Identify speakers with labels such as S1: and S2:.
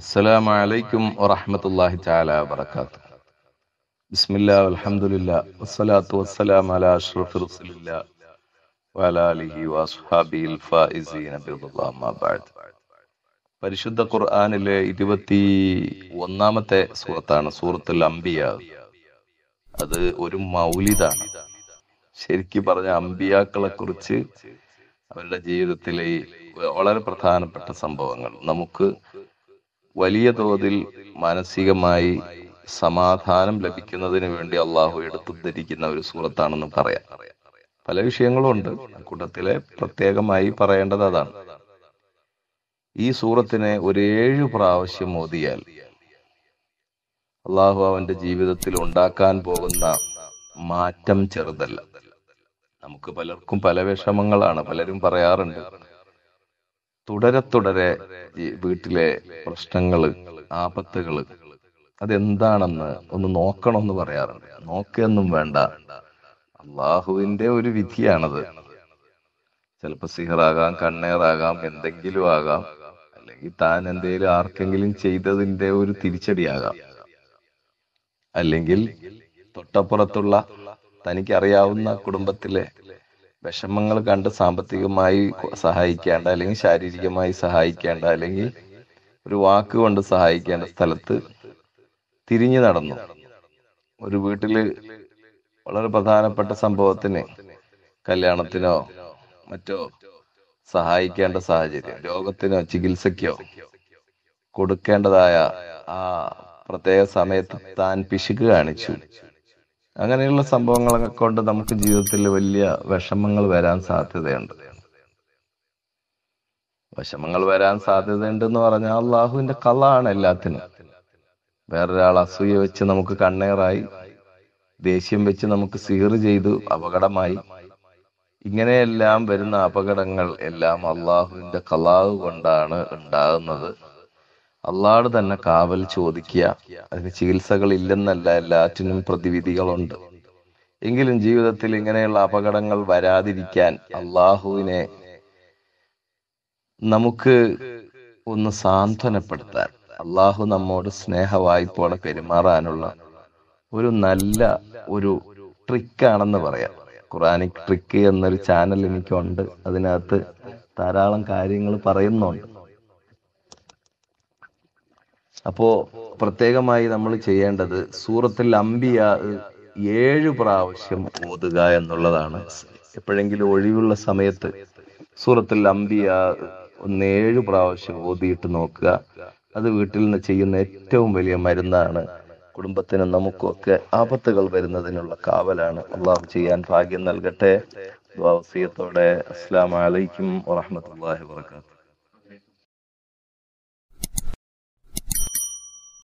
S1: السلام عليكم ورحمة الله تعالى وبركاته بسم الله والحمد لله والصلاة والسلام على أشرف رسول الله وعلى آله وأصحابه الفائزين برضا الله ما بعد പരിശുദ്ധ ഖുർആനിലെ ഇരുപത്തി ഒന്നാമത്തെ സൂറത്താണ് സൂറത്തുൽ അംബിയ അത് ഒരു മൗലിദാണ് ശരിക്കും പറഞ്ഞ അമ്പിയാക്കളെ കുറിച്ച് അവരുടെ ജീവിതത്തിലെ വളരെ പ്രധാനപ്പെട്ട സംഭവങ്ങൾ നമുക്ക് വലിയ തോതിൽ മാനസികമായി സമാധാനം ലഭിക്കുന്നതിന് വേണ്ടി അള്ളാഹു എടുത്തുദ്ധരിക്കുന്ന ഒരു സൂറത്താണെന്ന് പറയാം പല വിഷയങ്ങളും ഉണ്ട് കൂട്ടത്തിലെ പ്രത്യേകമായി പറയേണ്ടത് അതാണ് ഈ സൂറത്തിനെ ഒരു ഏഴു പ്രാവശ്യം ഓതിയാൽ അള്ളാഹു അവന്റെ ജീവിതത്തിൽ ഉണ്ടാക്കാൻ പോകുന്ന മാറ്റം ചെറുതല്ല നമുക്ക് പലർക്കും പല വിഷമങ്ങളാണ് പലരും പറയാറുണ്ട് തുടരെ തുടരെ ഈ വീട്ടിലെ പ്രശ്നങ്ങള് ആപത്തുകള് അതെന്താണെന്ന് ഒന്ന് നോക്കണമെന്ന് പറയാറുണ്ട് നോക്കൊന്നും വേണ്ട അള്ളാഹുവിന്റെ ഒരു വിധിയാണത് ചിലപ്പോ സിഹറാകാം കണ്ണേറാകാം എന്തെങ്കിലും ആകാം അല്ലെങ്കിൽ താൻ എന്തെങ്കിലും ആർക്കെങ്കിലും ചെയ്തതിന്റെ ഒരു തിരിച്ചടിയാകാം അല്ലെങ്കിൽ തൊട്ടപ്പുറത്തുള്ള തനിക്കറിയാവുന്ന കുടുംബത്തിലെ വിഷമങ്ങൾ കണ്ട് സാമ്പത്തികമായി സഹായിക്കേണ്ട അല്ലെങ്കിൽ ശാരീരികമായി സഹായിക്കേണ്ട അല്ലെങ്കിൽ ഒരു വാക്ക് കൊണ്ട് സഹായിക്കേണ്ട സ്ഥലത്ത് തിരിഞ്ഞു നടന്നു ഒരു വീട്ടില് വളരെ പ്രധാനപ്പെട്ട സംഭവത്തിന് കല്യാണത്തിനോ മറ്റോ സഹായിക്കേണ്ട സാഹചര്യം രോഗത്തിനോ ചികിത്സയ്ക്കോ കൊടുക്കേണ്ടതായ ആ പ്രത്യേക സമയത്ത് താൻ പിശുക്ക് കാണിച്ചു അങ്ങനെയുള്ള സംഭവങ്ങളൊക്കെ കൊണ്ട് നമുക്ക് ജീവിതത്തിൽ വലിയ വിഷമങ്ങൾ വരാൻ സാധ്യതയുണ്ട് വിഷമങ്ങൾ വരാൻ സാധ്യതയുണ്ട് എന്ന് പറഞ്ഞാൽ അള്ളാഹുവിന്റെ കള്ളാണ് എല്ലാത്തിനും വേറൊരാൾ അസൂയ വെച്ച് നമുക്ക് കണ്ണേറായി ദേഷ്യം വെച്ച് നമുക്ക് സീറ് ചെയ്തു അപകടമായി ഇങ്ങനെയെല്ലാം വരുന്ന അപകടങ്ങൾ എല്ലാം അള്ളാഹുവിന്റെ കലാവ് കൊണ്ടാണ് ഉണ്ടാകുന്നത് അള്ളാഹ് തന്നെ കാവൽ ചോദിക്കുക അതിന് ചികിത്സകൾ ഇല്ലെന്നല്ല എല്ലാറ്റിനും പ്രതിവിധികളുണ്ട് എങ്കിലും ജീവിതത്തിൽ ഇങ്ങനെയുള്ള അപകടങ്ങൾ വരാതിരിക്കാൻ അള്ളാഹുവിനെ നമുക്ക് ഒന്ന് സാന്ത്വനപ്പെടുത്താൻ അള്ളാഹു നമ്മോട് സ്നേഹവായ്പോടെ പെരുമാറാനുള്ള ഒരു നല്ല ഒരു ട്രിക്കാണെന്ന് പറയാം ഖുറാനിക് ട്രിക്ക് എന്നൊരു ചാനൽ എനിക്കുണ്ട് അതിനകത്ത് ധാരാളം കാര്യങ്ങൾ പറയുന്നുണ്ട് അപ്പോ പ്രത്യേകമായി നമ്മൾ ചെയ്യേണ്ടത് സൂറത്തിൽ അമ്പിയ ഏഴു പ്രാവശ്യം ഓതുക എന്നുള്ളതാണ് എപ്പോഴെങ്കിലും ഒഴിവുള്ള സമയത്ത് സൂറത്തിൽ അമ്പിയ ഒന്ന് ഏഴു പ്രാവശ്യം ഓതിയിട്ട് നോക്കുക അത് വീട്ടിൽ നിന്ന് ചെയ്യുന്ന ഏറ്റവും വലിയ മരുന്നാണ് കുടുംബത്തിനും നമുക്കൊക്കെ ആപത്തുകൾ വരുന്നതിനുള്ള കാവലാണ് അള്ളാഹു ചെയ്യാൻ ഭാഗ്യം നൽകട്ടെ വസീയത്തോടെ അസ്സാം വലൈക്കും വാഹമത്തല്ലാഹി വാത്തു